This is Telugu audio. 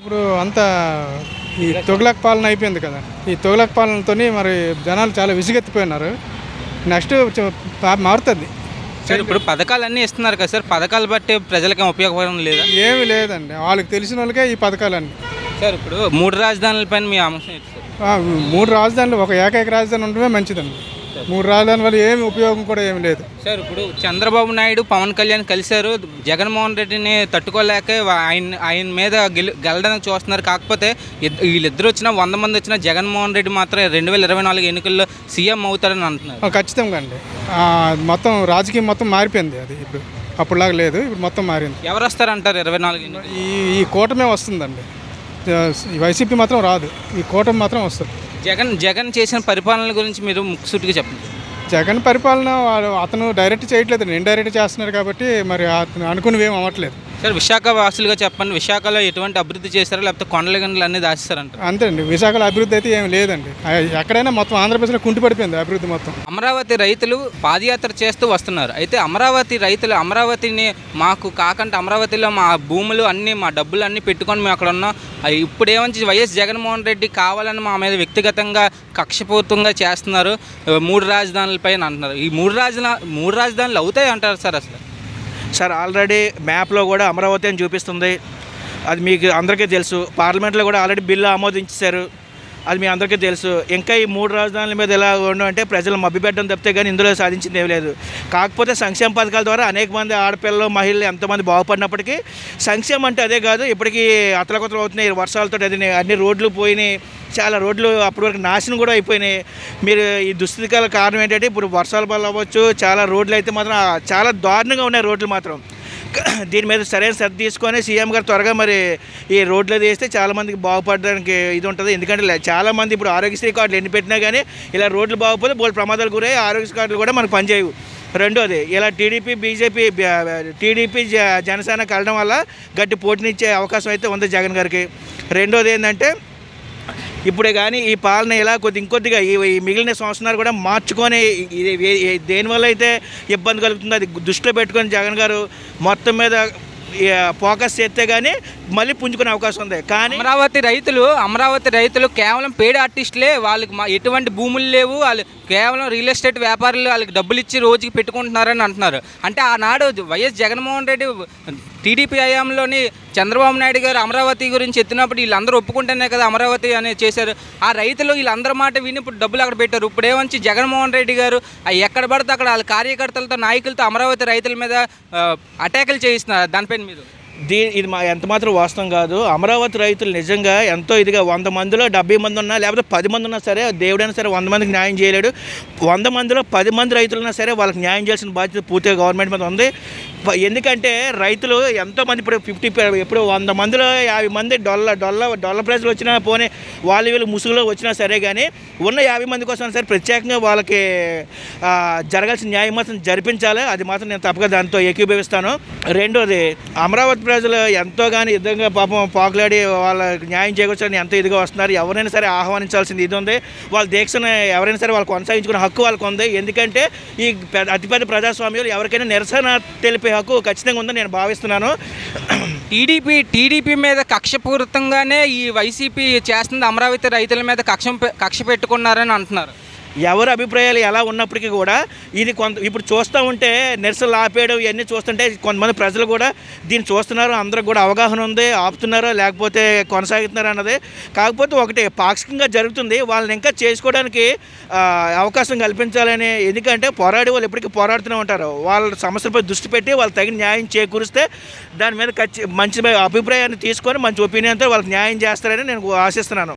ఇప్పుడు అంతా ఈ తొగలక్ పాలన అయిపోయింది కదా ఈ తొగలక్ పాలనతో మరి జనాలు చాలా విసిగెత్తిపోయినారు నెక్స్ట్ చ- పా- మారుతుంది సార్ ఇప్పుడు పథకాలన్నీ ఇస్తున్నారు కదా సార్ పథకాలు బట్టి ప్రజలకి ఉపయోగపడడం లేదా ఏమి లేదండి వాళ్ళకి తెలిసిన వాళ్ళకే ఈ పథకాలన్నీ సార్ ఇప్పుడు మూడు రాజధానులపైన మీ అంశం ఏంటి సార్ ఆ, మూడు రాజధానులు ఒక ఏకైక రాజధాని ఉండడమే మంచిదండి మూడు రాజధాని వల్ల ఏమి ఉపయోగం కూడా ఏమి లేదు సార్ ఇప్పుడు చంద్రబాబు నాయుడు పవన్ కళ్యాణ్ కలిశారు జగన్మోహన్ రెడ్డిని తట్టుకోలేక వా- ఆయన ఆయన మీద గెలు గెలడానికి చూస్తున్నారు కాకపోతే ఇద్- వీళ్ళిద్దరు వచ్చినా వంద మంది వచ్చినా జగన్మోహన్ రెడ్డి మాత్రం రెండు వేల ఇరవై నాలుగు ఎన్నికల్లో సీఎం అవుతారని అంటున్నారు ఆ, ఖచ్చితంగా అండి ఆ, మొత్తం రాజకీయం మొత్తం మారిపోయింది అది ఇప్పుడు అప్పుడులాగా లేదు ఇప్పుడు మొత్తం మారింది ఎవరు వస్తారంటారు ఇరవై నాలుగు ఎన్నికలు ఈ ఈ కూటమే వస్తుందండి ఆ, ఈ వైసీపీ మాత్రం రాదు ఈ కూటమి మాత్రం వస్తుంది జగన్ జగన్ చేసిన పరిపాలన గురించి మీరు ముక్కుసూటిగా చెప్పండి జగన్ పరిపాలన వాడు- అతను డైరెక్ట్ చేయట్లేదు ఇండైరెక్ట్ చేస్తున్నారు కాబట్టి మరి అతను అనుకున్నవి ఏం అవ్వట్లేదు సార్ విశాఖ వాసులుగా చెప్పండి విశాఖలో ఎటువంటి అభివృద్ధి చేశారో లేకపోతే కొండల గంటలు అన్నీ దాచిస్తారంటారు అంతే అండి విశాఖలో అభివృద్ధి అయితే ఏం లేదండి ఆ, ఎక్కడైనా మొత్తం ఆంధ్రప్రదేశ్లో కుంటిపడిపోయింది అభివృద్ధి మొత్తం అమరావతి రైతులు పాదయాత్ర చేస్తూ వస్తున్నారు అయితే అమరావతి రైతులు అమరావతిని మాకు కాకుండా అమరావతిలో మా భూములు అన్నీ మా డబ్బులు అన్నీ పెట్టుకొని మేము అక్కడ ఉన్నాం అవి ఇప్పుడు ఏమంచి వైఎస్ జగన్మోహన్ రెడ్డి కావాలని మా మీద వ్యక్తిగతంగా కక్షపూర్తంగా చేస్తున్నారు ఆ, మూడు రాజధానులపైన అంటున్నారు ఈ మూడు రాజధాని మూడు రాజధానులు అవుతాయి అంటారు సార్ అసలు సార్ ఆల్రెడీ మ్యాప్లో కూడా అమరావతి అని చూపిస్తుంది అది మీకు అందరికీ తెలుసు పార్లమెంట్లో కూడా ఆల్రెడీ బిల్లు ఆమోదించారు అది మీ అందరికీ తెలుసు ఇంకా ఈ మూడు రాజధానుల మీద ఎలా ఉండడం అంటే ప్రజలు మభ్యపెట్టడం తప్పితే కానీ ఇందులో సాధించింది ఏమీ లేదు కాకపోతే సంక్షేమ పథకాల ద్వారా అనేక మంది ఆడపిల్లలు మహిళలు ఎంతమంది బాగుపడినప్పటికీ సంక్షేమం అంటే అదే కాదు ఇప్పటికీ అతలకొతలు అవుతున్నాయి వర్షాలతో అది అన్ని రోడ్లు పోయినాయి చాలా రోడ్లు అప్పటి వరకు నాశనం కూడా అయిపోయినాయి మీరు ఈ దుస్థితికాల కారణం ఏంటంటే ఇప్పుడు వర్షాల వల్ల అవ్వచ్చు చాలా రోడ్లు అయితే మాత్రం ఆ, చాలా దారుణంగా ఉన్నాయి రోడ్లు మాత్రం దీని మీద సరైన శ్రద్ధ తీసుకొని సీఎం గారు త్వరగా మరి ఈ రోడ్లు అది వేస్తే చాలా మందికి బాగుపడడానికి ఇది ఉంటుంది ఎందుకంటే లే- చాలా మంది ఇప్పుడు ఆరోగ్యశ్రీ కార్డులు ఎన్ని పెట్టినా కానీ ఇలా రోడ్లు బాగుపోతే బోల్ ప్రమాదాలు గురై ఆరోగ్య కార్డులు కూడా మనకు పనిచేయవు రెండోది ఇలా టీడీపీ బీజేపీ టీడీపీ జ- జనసేన కలడం వల్ల గట్టి పోటీనిచ్చే అవకాశం అయితే ఉంది జగన్ గారికి రెండోది ఏంటంటే ఇప్పుడే కానీ ఈ పాలన ఇలా కొద్ది ఇంకొద్దిగా ఈ ఈ మిగిలిన సంవత్సరాలు కూడా మార్చుకొని ఇది ఏ- ఏ- దేనివల్ల అయితే ఇబ్బంది కలుగుతుందో అది దృష్టిలో పెట్టుకొని జగన్ గారు మొత్తం మీద ఈ, ఫోకస్ చేస్తే కానీ మళ్ళీ పుంజుకునే అవకాశం ఉంది కానీ అమరావతి రైతులు అమరావతి రైతులు కేవలం పేడ్ ఆర్టిస్టులే వాళ్ళకి మా ఎటువంటి భూములు లేవు వాళ్ళు కేవలం రియల్ ఎస్టేట్ వ్యాపారులు వాళ్ళకి డబ్బులు ఇచ్చి రోజుకి పెట్టుకుంటున్నారని అంటున్నారు అంటే ఆనాడు వైఎస్ జగన్మోహన్ రెడ్డి టీడీపీ హయాంలోని చంద్రబాబు నాయుడు గారు అమరావతి గురించి ఎత్తినప్పుడు వీళ్ళందరూ ఒప్పుకుంటేనే కదా అమరావతి అనేది చేశారు ఆ రైతులు వీళ్ళందరి మాట విని ఇప్పుడు డబ్బులు అక్కడ పెట్టారు ఇప్పుడు ఏమంచి జగన్మోహన్ రెడ్డి గారు ఆ ఎక్కడ పడితే అక్కడ వాళ్ళ కార్యకర్తలతో నాయకులతో అమరావతి రైతుల మీద అటాకులు చేయిస్తున్నారు దానిపైన మీరు దీ ఇది మా ఎంత మాత్రం వాస్తవం కాదు అమరావతి రైతులు నిజంగా ఎంతో ఇదిగా వంద మందిలో డెబ్బై మంది ఉన్నా లేకపోతే పది మంది ఉన్నా సరే దేవుడైనా సరే వంద మందికి న్యాయం చేయలేడు వంద మందిలో పది మంది రైతులున్నా సరే వాళ్ళకి న్యాయం చేయాల్సిన బాధ్యత పూర్తిగా గవర్నమెంట్ మీద ఉంది ప- ఎందుకంటే రైతులు ఎంతో మంది ఇప్పుడు ఫిఫ్టీ ఇప్పుడు వంద మందిలో యాభై మంది డొల్ల డొల్ల డొల్ల ప్రజలు వచ్చినా పోనీ వాళ్ళు వీళ్ళు ముసుగులో వచ్చినా సరే కానీ ఉన్న యాభై మంది కోసం సరే ప్రత్యేకంగా వాళ్ళకి ఆ, జరగాల్సిన న్యాయం మాత్రం జరిపించాలి అది మాత్రం నేను తప్పగా దాంతో ఏకీభవిస్తాను రెండోది అమరావతి ప్రజలు ఎంతో కానీ యుద్ధంగా పాపం పాకులాడి వాళ్ళ న్యాయం చేకూర్చాలని ఎంతో ఇదిగా వస్తున్నారు ఎవరైనా సరే ఆహ్వానించాల్సింది ఇది ఉంది వాళ్ళ దీక్షను ఎవరైనా సరే వాళ్ళు కొనసాగించుకునే హక్కు వాళ్ళకు ఉంది ఎందుకంటే ఈ పెద్ద అతిపెద్ద ప్రజాస్వామ్యంలో ఎవరికైనా నిరసన తెలిపే హక్కు ఖచ్చితంగా ఉందని నేను భావిస్తున్నాను టీడీపీ టీడీపీ మీద కక్షపూరితంగానే ఈ వైసీపీ చేస్తుంది అమరావతి రైతుల మీద కక్ష కక్ష పెట్టుకున్నారని అంటున్నారు ఎవరి అభిప్రాయాలు ఎలా ఉన్నప్పటికీ కూడా ఇది కొంత ఇప్పుడు చూస్తూ ఉంటే నిరసనలు ఆపేయడం ఇవన్నీ చూస్తుంటే కొంతమంది ప్రజలు కూడా దీన్ని చూస్తున్నారు అందరికి కూడా అవగాహన ఉంది ఆపుతున్నారో లేకపోతే కొనసాగుతున్నారు అన్నది కాకపోతే ఒకటి పాక్షికంగా జరుగుతుంది వాళ్ళని ఇంకా చేసుకోవడానికి ఆ, అవకాశం కల్పించాలని ఎందుకంటే పోరాడే వాళ్ళు ఎప్పటికీ పోరాడుతూనే ఉంటారు వాళ్ళ సమస్యలపై దృష్టి పెట్టి వాళ్ళు తగిన న్యాయం చేకూరిస్తే దాని మీద ఖచ్చి మంచి అభిప్రాయాన్ని తీసుకొని మంచి ఒపీనియన్తో వాళ్ళకి న్యాయం చేస్తారని నేను ఆశిస్తున్నాను